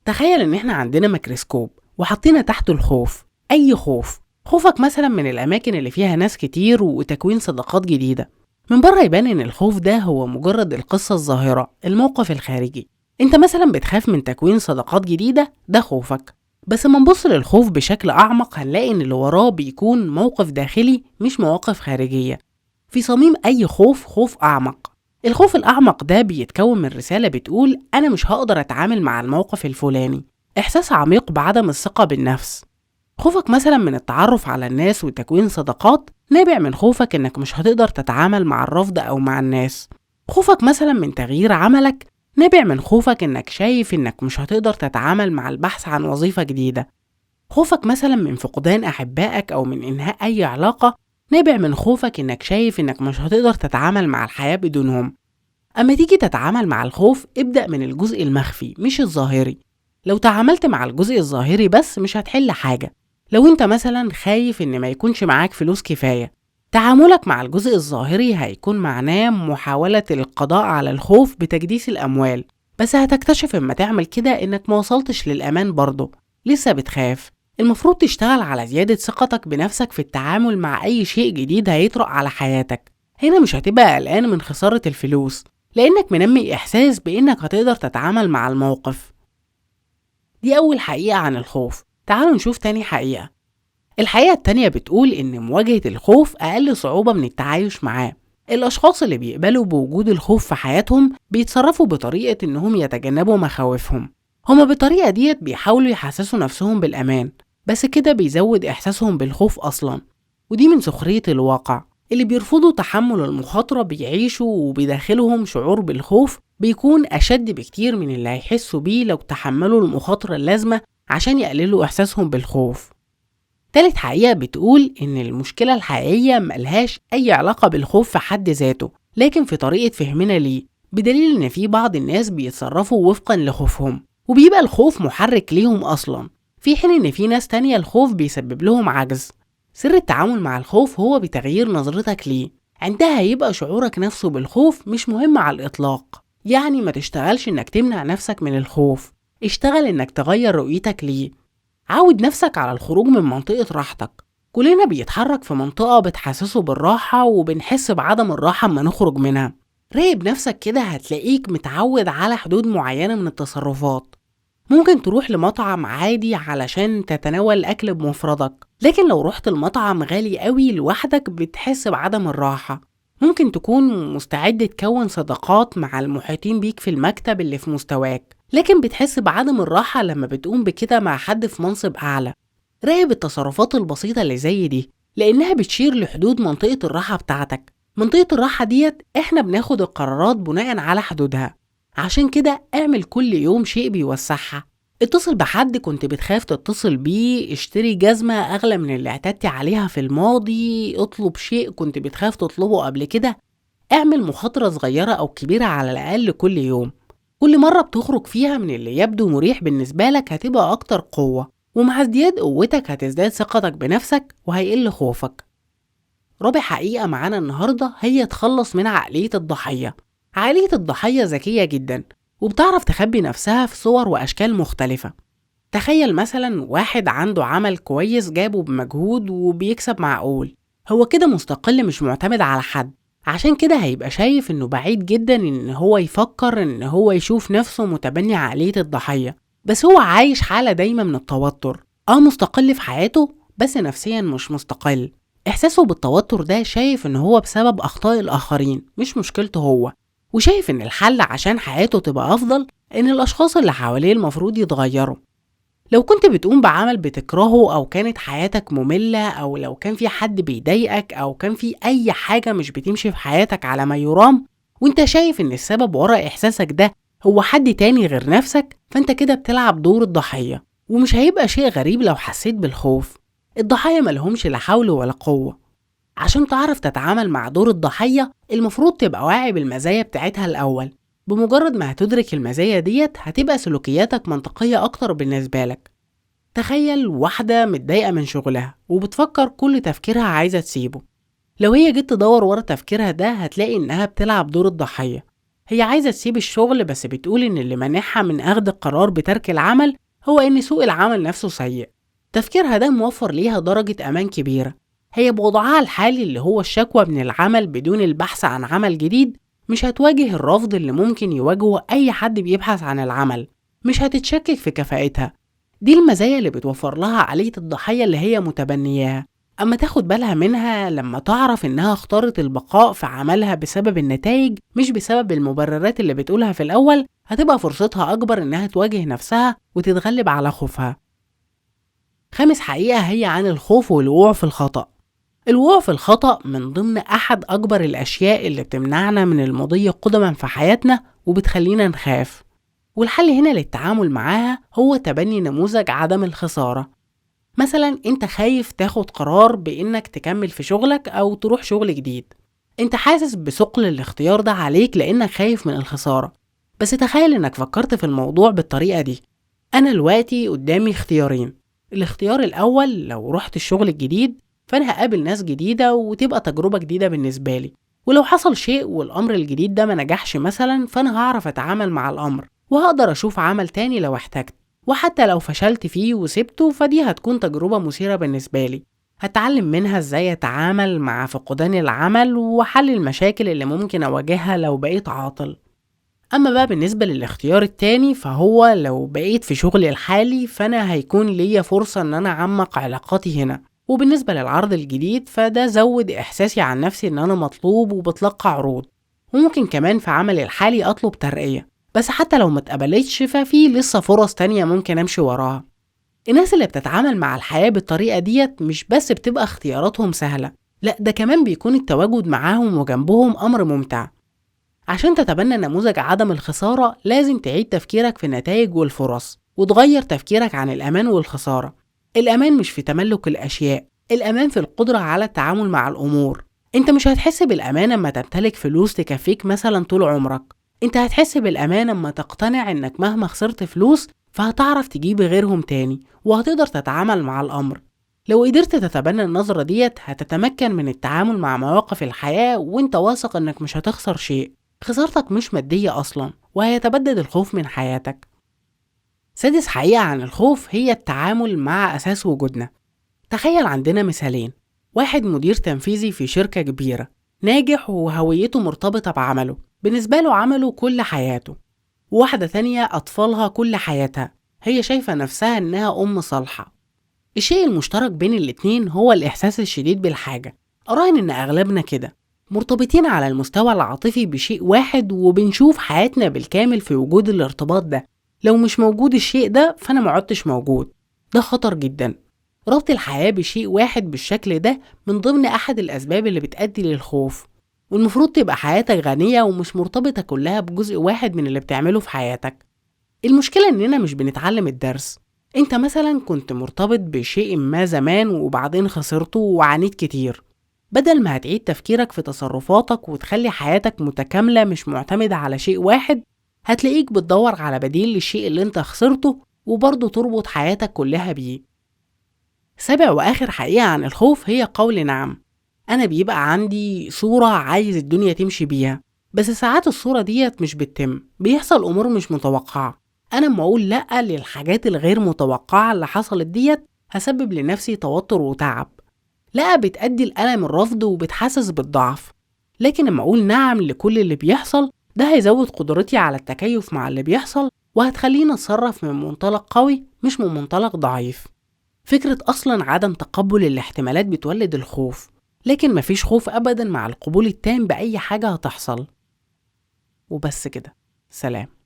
تخيل إن إحنا عندنا ميكروسكوب وحطينا تحته الخوف أي خوف خوفك مثلا من الأماكن اللي فيها ناس كتير وتكوين صداقات جديدة من بره يبان إن الخوف ده هو مجرد القصة الظاهرة الموقف الخارجي انت مثلا بتخاف من تكوين صداقات جديدة ده خوفك بس لما نبص للخوف بشكل أعمق هنلاقي إن اللي وراه بيكون موقف داخلي مش مواقف خارجية في صميم أي خوف خوف أعمق الخوف الأعمق ده بيتكون من رسالة بتقول أنا مش هقدر أتعامل مع الموقف الفلاني إحساس عميق بعدم الثقة بالنفس خوفك مثلا من التعرف على الناس وتكوين صداقات نابع من خوفك إنك مش هتقدر تتعامل مع الرفض أو مع الناس خوفك مثلا من تغيير عملك نابع من خوفك إنك شايف إنك مش هتقدر تتعامل مع البحث عن وظيفة جديدة خوفك مثلا من فقدان أحبائك أو من إنهاء أي علاقة نابع من خوفك إنك شايف إنك مش هتقدر تتعامل مع الحياة بدونهم أما تيجي تتعامل مع الخوف ابدأ من الجزء المخفي مش الظاهري لو تعاملت مع الجزء الظاهري بس مش هتحل حاجة لو انت مثلا خايف ان ما يكونش معاك فلوس كفاية تعاملك مع الجزء الظاهري هيكون معناه محاولة القضاء على الخوف بتجديس الأموال بس هتكتشف اما تعمل كده انك ما وصلتش للأمان برضه لسه بتخاف المفروض تشتغل على زيادة ثقتك بنفسك في التعامل مع أي شيء جديد هيطرأ على حياتك هنا مش هتبقى قلقان من خسارة الفلوس لأنك منمي إحساس بإنك هتقدر تتعامل مع الموقف دي أول حقيقة عن الخوف تعالوا نشوف تاني حقيقة الحقيقة التانية بتقول إن مواجهة الخوف أقل صعوبة من التعايش معاه الأشخاص اللي بيقبلوا بوجود الخوف في حياتهم بيتصرفوا بطريقة إنهم يتجنبوا مخاوفهم هما بالطريقة ديت بيحاولوا يحسسوا نفسهم بالأمان بس كده بيزود إحساسهم بالخوف أصلا ودي من سخرية الواقع اللي بيرفضوا تحمل المخاطرة بيعيشوا وبداخلهم شعور بالخوف بيكون أشد بكتير من اللي هيحسوا بيه لو تحملوا المخاطرة اللازمة عشان يقللوا إحساسهم بالخوف تالت حقيقة بتقول إن المشكلة الحقيقية ملهاش أي علاقة بالخوف في حد ذاته لكن في طريقة فهمنا ليه بدليل إن في بعض الناس بيتصرفوا وفقا لخوفهم وبيبقى الخوف محرك ليهم أصلا في حين إن في ناس تانية الخوف بيسبب لهم عجز سر التعامل مع الخوف هو بتغيير نظرتك ليه عندها هيبقى شعورك نفسه بالخوف مش مهم على الإطلاق يعني ما تشتغلش إنك تمنع نفسك من الخوف اشتغل إنك تغير رؤيتك ليه عود نفسك على الخروج من منطقة راحتك كلنا بيتحرك في منطقة بتحسسه بالراحة وبنحس بعدم الراحة اما نخرج منها راقب نفسك كده هتلاقيك متعود على حدود معينة من التصرفات ممكن تروح لمطعم عادي علشان تتناول الأكل بمفردك لكن لو رحت المطعم غالي قوي لوحدك بتحس بعدم الراحة ممكن تكون مستعد تكون صداقات مع المحيطين بيك في المكتب اللي في مستواك لكن بتحس بعدم الراحة لما بتقوم بكده مع حد في منصب أعلى راقب التصرفات البسيطة اللي زي دي لأنها بتشير لحدود منطقة الراحة بتاعتك منطقة الراحة ديت إحنا بناخد القرارات بناء على حدودها عشان كده اعمل كل يوم شيء بيوسعها اتصل بحد كنت بتخاف تتصل بيه اشتري جزمة أغلى من اللي اعتدت عليها في الماضي اطلب شيء كنت بتخاف تطلبه قبل كده اعمل مخاطرة صغيرة أو كبيرة على الأقل كل يوم كل مرة بتخرج فيها من اللي يبدو مريح بالنسبة لك هتبقى أكتر قوة ومع ازدياد قوتك هتزداد ثقتك بنفسك وهيقل خوفك رابع حقيقة معانا النهاردة هي تخلص من عقلية الضحية عقلية الضحية ذكية جدا وبتعرف تخبي نفسها في صور وأشكال مختلفة تخيل مثلا واحد عنده عمل كويس جابه بمجهود وبيكسب معقول هو كده مستقل مش معتمد على حد عشان كده هيبقى شايف انه بعيد جدا ان هو يفكر ان هو يشوف نفسه متبني عقلية الضحية بس هو عايش حالة دايما من التوتر اه مستقل في حياته بس نفسيا مش مستقل احساسه بالتوتر ده شايف ان هو بسبب اخطاء الاخرين مش مشكلته هو وشايف ان الحل عشان حياته تبقى افضل ان الاشخاص اللي حواليه المفروض يتغيروا لو كنت بتقوم بعمل بتكرهه او كانت حياتك مملة او لو كان في حد بيضايقك او كان في اي حاجة مش بتمشي في حياتك على ما يرام وانت شايف ان السبب ورا احساسك ده هو حد تاني غير نفسك فانت كده بتلعب دور الضحية ومش هيبقى شيء غريب لو حسيت بالخوف الضحايا ملهمش لا حول ولا قوة عشان تعرف تتعامل مع دور الضحية المفروض تبقى واعي بالمزايا بتاعتها الأول بمجرد ما هتدرك المزايا ديت هتبقى سلوكياتك منطقية أكتر بالنسبة لك تخيل واحدة متضايقة من شغلها وبتفكر كل تفكيرها عايزة تسيبه لو هي جيت تدور ورا تفكيرها ده هتلاقي إنها بتلعب دور الضحية هي عايزة تسيب الشغل بس بتقول إن اللي مانعها من أخذ القرار بترك العمل هو إن سوق العمل نفسه سيء تفكيرها ده موفر ليها درجة أمان كبيرة هي بوضعها الحالي اللي هو الشكوى من العمل بدون البحث عن عمل جديد مش هتواجه الرفض اللي ممكن يواجهه أي حد بيبحث عن العمل مش هتتشكك في كفاءتها دي المزايا اللي بتوفر لها عالية الضحية اللي هي متبنياها أما تاخد بالها منها لما تعرف إنها اختارت البقاء في عملها بسبب النتائج مش بسبب المبررات اللي بتقولها في الأول هتبقى فرصتها أكبر إنها تواجه نفسها وتتغلب على خوفها خامس حقيقة هي عن الخوف والوقوع في الخطأ الوقوع في الخطأ من ضمن أحد أكبر الأشياء اللي بتمنعنا من المضي قدما في حياتنا وبتخلينا نخاف والحل هنا للتعامل معاها هو تبني نموذج عدم الخسارة مثلا انت خايف تاخد قرار بانك تكمل في شغلك او تروح شغل جديد انت حاسس بثقل الاختيار ده عليك لانك خايف من الخسارة بس تخيل انك فكرت في الموضوع بالطريقة دي انا دلوقتي قدامي اختيارين الاختيار الاول لو رحت الشغل الجديد فانا هقابل ناس جديدة وتبقى تجربة جديدة بالنسبة لي ولو حصل شيء والامر الجديد ده ما نجحش مثلا فانا هعرف اتعامل مع الامر وهقدر اشوف عمل تاني لو احتجت وحتى لو فشلت فيه وسبته فدي هتكون تجربة مثيرة بالنسبة لي هتعلم منها ازاي اتعامل مع فقدان العمل وحل المشاكل اللي ممكن اواجهها لو بقيت عاطل اما بقى بالنسبة للاختيار التاني فهو لو بقيت في شغلي الحالي فانا هيكون ليا فرصة ان انا اعمق علاقاتي هنا وبالنسبة للعرض الجديد فده زود احساسي عن نفسي ان انا مطلوب وبتلقى عروض وممكن كمان في عملي الحالي اطلب ترقية بس حتى لو ما اتقبلتش ففي لسه فرص تانية ممكن امشي وراها الناس اللي بتتعامل مع الحياة بالطريقة ديت مش بس بتبقى اختياراتهم سهلة لا ده كمان بيكون التواجد معاهم وجنبهم أمر ممتع عشان تتبنى نموذج عدم الخسارة لازم تعيد تفكيرك في النتائج والفرص وتغير تفكيرك عن الأمان والخسارة الأمان مش في تملك الأشياء الأمان في القدرة على التعامل مع الأمور انت مش هتحس بالأمان لما تمتلك فلوس تكفيك مثلا طول عمرك انت هتحس بالامان اما تقتنع انك مهما خسرت فلوس فهتعرف تجيب غيرهم تاني وهتقدر تتعامل مع الامر لو قدرت تتبنى النظرة ديت هتتمكن من التعامل مع مواقف الحياة وانت واثق انك مش هتخسر شيء خسارتك مش مادية اصلا وهيتبدد الخوف من حياتك سادس حقيقة عن الخوف هي التعامل مع أساس وجودنا تخيل عندنا مثالين واحد مدير تنفيذي في شركة كبيرة ناجح وهويته مرتبطة بعمله بالنسبة له عمله كل حياته وواحدة تانية أطفالها كل حياتها هي شايفة نفسها إنها أم صالحة الشيء المشترك بين الاتنين هو الإحساس الشديد بالحاجة أراهن إن أغلبنا كده مرتبطين على المستوى العاطفي بشيء واحد وبنشوف حياتنا بالكامل في وجود الارتباط ده لو مش موجود الشيء ده فأنا معدتش موجود ده خطر جدا ربط الحياة بشيء واحد بالشكل ده من ضمن أحد الأسباب اللي بتأدي للخوف والمفروض تبقى حياتك غنية ومش مرتبطة كلها بجزء واحد من اللي بتعمله في حياتك المشكلة إننا مش بنتعلم الدرس انت مثلا كنت مرتبط بشيء ما زمان وبعدين خسرته وعانيت كتير بدل ما هتعيد تفكيرك في تصرفاتك وتخلي حياتك متكاملة مش معتمدة على شيء واحد هتلاقيك بتدور على بديل للشيء اللي انت خسرته وبرضه تربط حياتك كلها بيه سابع وآخر حقيقة عن الخوف هي قول نعم أنا بيبقى عندي صورة عايز الدنيا تمشي بيها بس ساعات الصورة ديت مش بتتم بيحصل أمور مش متوقعة أنا لما أقول لأ للحاجات الغير متوقعة اللي حصلت ديت هسبب لنفسي توتر وتعب لأ بتأدي الألم الرفض وبتحسس بالضعف لكن لما أقول نعم لكل اللي بيحصل ده هيزود قدرتي على التكيف مع اللي بيحصل وهتخليني أتصرف من منطلق قوي مش من منطلق ضعيف فكرة أصلا عدم تقبل الاحتمالات بتولد الخوف لكن مفيش خوف أبدا مع القبول التام بأي حاجة هتحصل وبس كده سلام